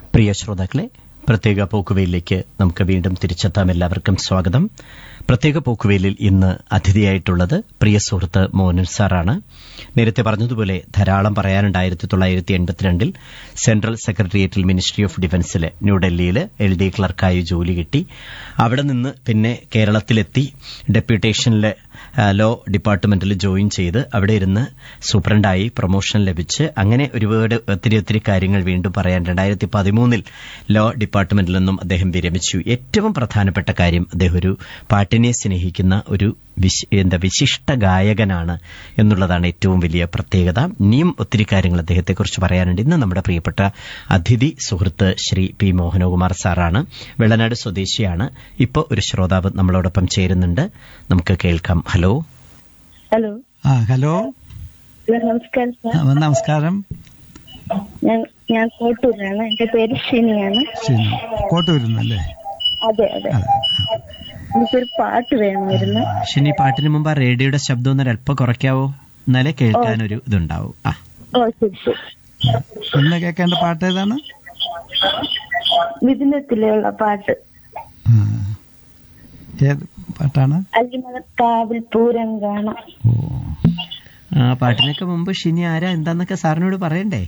പ്രിയ ശ്രോതാക്കളെ പ്രത്യേക പോക്കുവെയിലേക്ക് നമുക്ക് വീണ്ടും തിരിച്ചെത്താം എല്ലാവർക്കും സ്വാഗതം പ്രത്യേക പോക്കുവെയിലിൽ ഇന്ന് അതിഥിയായിട്ടുള്ളത് പ്രിയ സുഹൃത്ത് മോഹനൻ സാറാണ് നേരത്തെ പറഞ്ഞതുപോലെ ധാരാളം പറയാനുണ്ട് ആയിരത്തി തൊള്ളായിരത്തി എൺപത്തിരണ്ടിൽ സെൻട്രൽ സെക്രട്ടേറിയറ്റിൽ മിനിസ്ട്രി ഓഫ് ഡിഫൻസിൽ ന്യൂഡൽഹിയിൽ എൽ ഡി ക്ലർക്കായി ജോലി കിട്ടി അവിടെ നിന്ന് പിന്നെ കേരളത്തിലെത്തി ഡെപ്യൂട്ടേഷനിൽ ലോ ഡിപ്പാർട്ട്മെന്റിൽ ജോയിൻ ചെയ്ത് അവിടെ ഇരുന്ന് സൂപ്രണ്ടായി പ്രൊമോഷൻ ലഭിച്ച് അങ്ങനെ ഒരുപാട് ഒത്തിരി ഒത്തിരി കാര്യങ്ങൾ വീണ്ടും പറയാൻ രണ്ടായിരത്തി പതിമൂന്നിൽ ലോ ഡിപ്പാർട്ട്മെന്റിൽ നിന്നും അദ്ദേഹം വിരമിച്ചു ഏറ്റവും പ്രധാനപ്പെട്ട കാര്യം അദ്ദേഹം ഒരു പാട്ടിനെ സ്നേഹിക്കുന്ന ഒരു വിശ- എന്താ വിശിഷ്ട ഗായകനാണ് എന്നുള്ളതാണ് ഏറ്റവും വലിയ പ്രത്യേകത ഇനിയും ഒത്തിരി കാര്യങ്ങൾ അദ്ദേഹത്തെക്കുറിച്ച് പറയാനുണ്ട് ഇന്ന് നമ്മുടെ പ്രിയപ്പെട്ട അതിഥി സുഹൃത്ത് ശ്രീ പി മോഹനകുമാർ സാറാണ് വെള്ളനാട് സ്വദേശിയാണ് ഇപ്പോൾ ഒരു ശ്രോതാവ് നമ്മളോടൊപ്പം ചേരുന്നുണ്ട് നമുക്ക് കേൾക്കാം ഹലോ ഹലോ ആ ഹലോ ഹലോ നമസ്കാരം സാർ ആ, നമസ്കാരം ഞാൻ ഞാൻ കോട്ടൂരാണ് എന്റെ പേര് ഷിനിയാണ് ശരി കോട്ടൂരുന്നല്ലേ അതെ അതെ അതെ എനിക്കൊരു പാട്ട് വേണമായിരുന്നു ഷിനി പാട്ടിന് മുമ്പ് ആ റേഡിയോയുടെ ശബ്ദം ഒന്ന് അല്പം കുറയ്ക്കാവോ എന്നാലേ കേൾക്കാനൊരു ഇതുണ്ടാവും ആ ഓ ശരി ശരി ഇന്ന് കേൾക്കേണ്ട പാട്ട് ഏതാണ് മിഥുനത്തിലുള്ള പാട്ട് ആ. ഏത് പാട്ടാണ് അല്ലിമലക്കാവിൽ പൂരം കാണാം ഓ ആ പാട്ടിനൊക്കെ മുമ്പ് ഷിനി ആരാ എന്താന്നൊക്കെ സാറിനോട് പറയണ്ടേ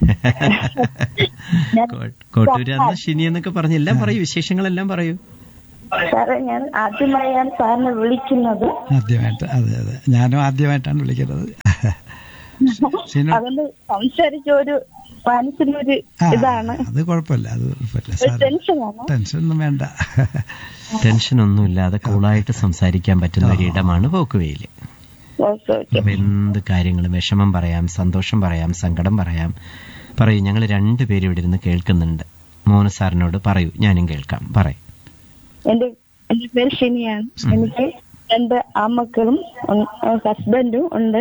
കോ- കോട്ടൂരാന്ന് ഷിനി എന്നൊക്കെ പറഞ്ഞു എല്ലാം പറയൂ വിശേഷങ്ങളെല്ലാം പറയൂ സാറേ ഞാൻ ആദ്യമായാണ് സാറിനെ വിളിക്കുന്നത് ആദ്യമായിട്ട് അതെ അതെ ഞാനും ആദ്യമായിട്ടാണ് വിളിക്കുന്നത് ശരി. അതുകൊണ്ട് സംസാരിച്ച ഒരു മനസ്സിനൊരു ആ, ഇതാണ് അത് കുഴപ്പമില്ല അത് കുഴപ്പമില്ല ഒരു സാർ ടെൻഷനാണ് ടെൻഷൻ ഒന്നും വേണ്ട ടെൻഷൻ ഒന്നുമില്ലാതെ കൂളായിട്ട് സംസാരിക്കാൻ പറ്റുന്ന ഒരു ഇടമാണ് പോക്കുവെയില് ഓക്കെ ഓക്കെ അപ്പൊ എന്ത് കാര്യങ്ങളും വിഷമം പറയാം സന്തോഷം പറയാം സങ്കടം പറയാം പറയൂ ഞങ്ങൾ രണ്ടുപേരും ഇവിടെ ഇരുന്ന് കേൾക്കുന്നുണ്ട് മോഹന സാറിനോട് പറയൂ ഞാനും കേൾക്കാം പറയും എന്റെ എന്റെ പേര് ഷിനിയാണ് എനിക്ക് രണ്ട് ആമക്കളും ഹസ്ബൻഡും ഉണ്ട്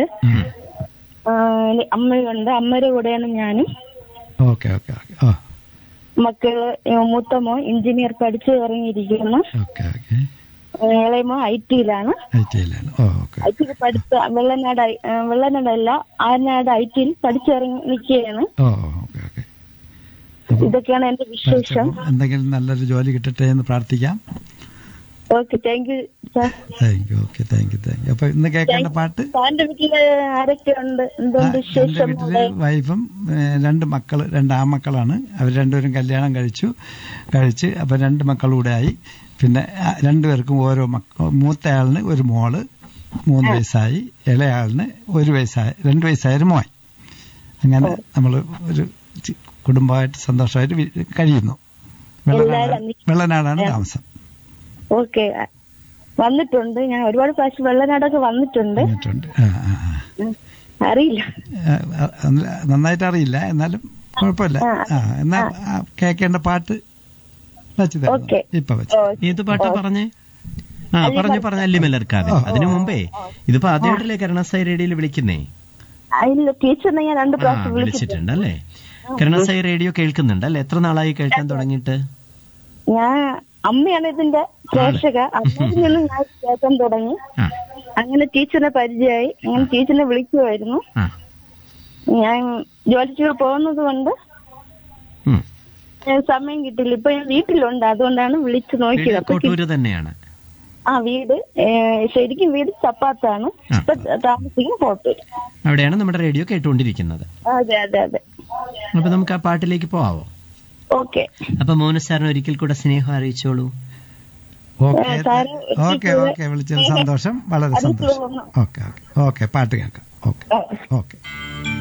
ആ, ഇനി അമ്മയുണ്ട് അമ്മയുടെ കൂടെയാണ് ഞാനും ഓക്കെ ഓക്കെ ഓക്കെ ഓ മക്കള് ഏ, മൂത്ത മോൻ എഞ്ചിനീയർ പഠിച്ചു ഇറങ്ങിയിരിക്കുന്നു ഓക്കെ ഓക്കെ ഇളയമോ ഐ ടിയിലാണ് ഐ ടിയിലാണ് ഓ ഓക്കെ ഐ ടിയിൽ പഠിച്ച വെള്ളനാട് ഐ- ഏ, വെള്ളനാടല്ല ആരനാട് ഐ ടിയിൽ പഠിച്ചിറങ്ങി നിൽക്കുകയാണ് ഓ ഓക്കെ ഓക്കെ അപ്പൊ ഇതൊക്കെയാണ് എന്റെ വിശേഷം പഠിച്ചപ്പം എന്തെങ്കിലും നല്ലൊരു ജോലി കിട്ടട്ടെ എന്ന് പ്രാർത്ഥിക്കാം okay thank you sir thank you okay thank you thank you അപ്പൊ ഇന്ന് കേൾക്കേണ്ട പാട്ട് സാറിന്റെ വീട്ടില് ആരൊക്കെ ഉണ്ട് ആ, എന്തുണ്ട് എന്റെ വിശേഷം വീട്ടില് വൈഫും ഏ, രണ്ട് മക്കള് രണ്ട് ആമക്കളാണ് അവർ രണ്ടുപേരും കല്യാണം കഴിച്ചു കഴിച്ച് അപ്പൊ രണ്ട് മക്കളൂടെ ആയി പിന്നെ ആ, രണ്ടുപേർക്കും ഓരോ മക്ക മൂത്തയാളിന് ഒരു മോള് മൂന്ന് വയസ്സായി ഇളയാളിന് ഒരു വയസ്സായി രണ്ട് വയസ്സായ ഒരു മോൻ അങ്ങനെ നമ്മൾ ഒരു ചി- കുടുംബമായിട്ട് സന്തോഷമായിട്ട് വി- കഴിയുന്നു വെള്ളനാട് എല്ലാവരും വെള്ളനാടാണ് താമസം ഓക്കെ വന്നിട്ടുണ്ട് ഞാൻ ഒരുപാട് പ്രാവശ്യം വെള്ളനാടൊക്കെ വന്നിട്ടുണ്ട് വന്നിട്ടുണ്ട് ആ ആ ആ ഉം. അറിയില്ല ആ, ആ, നന്നായിട്ട് അറിയില്ല എന്നാലും കുഴപ്പമില്ല ആ എന്നാ ആ, കേൾക്കേണ്ട പാട്ട് വെച്ച് തരണം ഓക്കെ. ഇപ്പൊ വെച്ച് ഓ, ഏത് പാട്ടാ പറഞ്ഞേ ആ പറഞ്ഞു പറഞ്ഞു അല്ലിമലർക്കാവ് അതിനു മുമ്പേ ഇതിപ്പോ ആദ്യമായിട്ടല്ലേ കരുണാസായി റേഡിയോയിൽ വിളിക്കുന്നേ അതിൽ ടീച്ചറിനെ ഞാൻ രണ്ട് ആ പ്രാവശ്യം വിളിച്ചിട്ടുണ്ട് വിളിച്ചിട്ടുണ്ട് അല്ലേ കരുണാസായി റേഡിയോ കേൾക്കുന്നുണ്ട് അല്ലേ എത്ര നാളായി കേൾക്കാൻ തുടങ്ങിയിട്ട് ഞാൻ അമ്മയാണ് ഇതിന്റെ പ്രേക്ഷക അമ്മയിൽ നിന്നും ഞാൻ കേൾക്കാൻ തുടങ്ങി ആ അങ്ങനെ ടീച്ചറിനെ പരിചയമായി അങ്ങനെ ടീച്ചറിനെ വിളിക്കുമായിരുന്നു ആ ഞാൻ ജോലിക്ക് പോകുന്നത് കൊണ്ട് ഉം. ഞാൻ സമയം കിട്ടില്ല ഇപ്പൊ ഞാൻ വീട്ടിലുണ്ട് അതുകൊണ്ടാണ് വിളിച്ചു നോക്കിയത് അപ്പൊ കോട്ടൂര് തന്നെയാണ് ആ വീട് ഏ, ശരിക്കും വീട് ചപ്പാത്താണ് ആ. ഇപ്പൊ താമസിക്കും കോട്ടൂർ അവിടെയാണ് നമ്മുടെ റേഡിയോ കേട്ടുകൊണ്ടിരിക്കുന്നത് അതെ അതെ അതെ അപ്പൊ നമുക്ക് ആ പാട്ടിലേക്ക് പോവാവോ ഓക്കെ അപ്പൊ മോനു സാറിന് ഒരിക്കൽ കൂടെ സ്നേഹം അറിയിച്ചോളൂ ഓക്കെ സാറ് ഓക്കെ ഓക്കെ വിളിച്ചത് സന്തോഷം വളരെ സന്തോഷം ഓക്കെ ഓക്കെ ഓക്കെ പാട്ട് കേൾക്കാം ഓക്കെ ഓക്കെ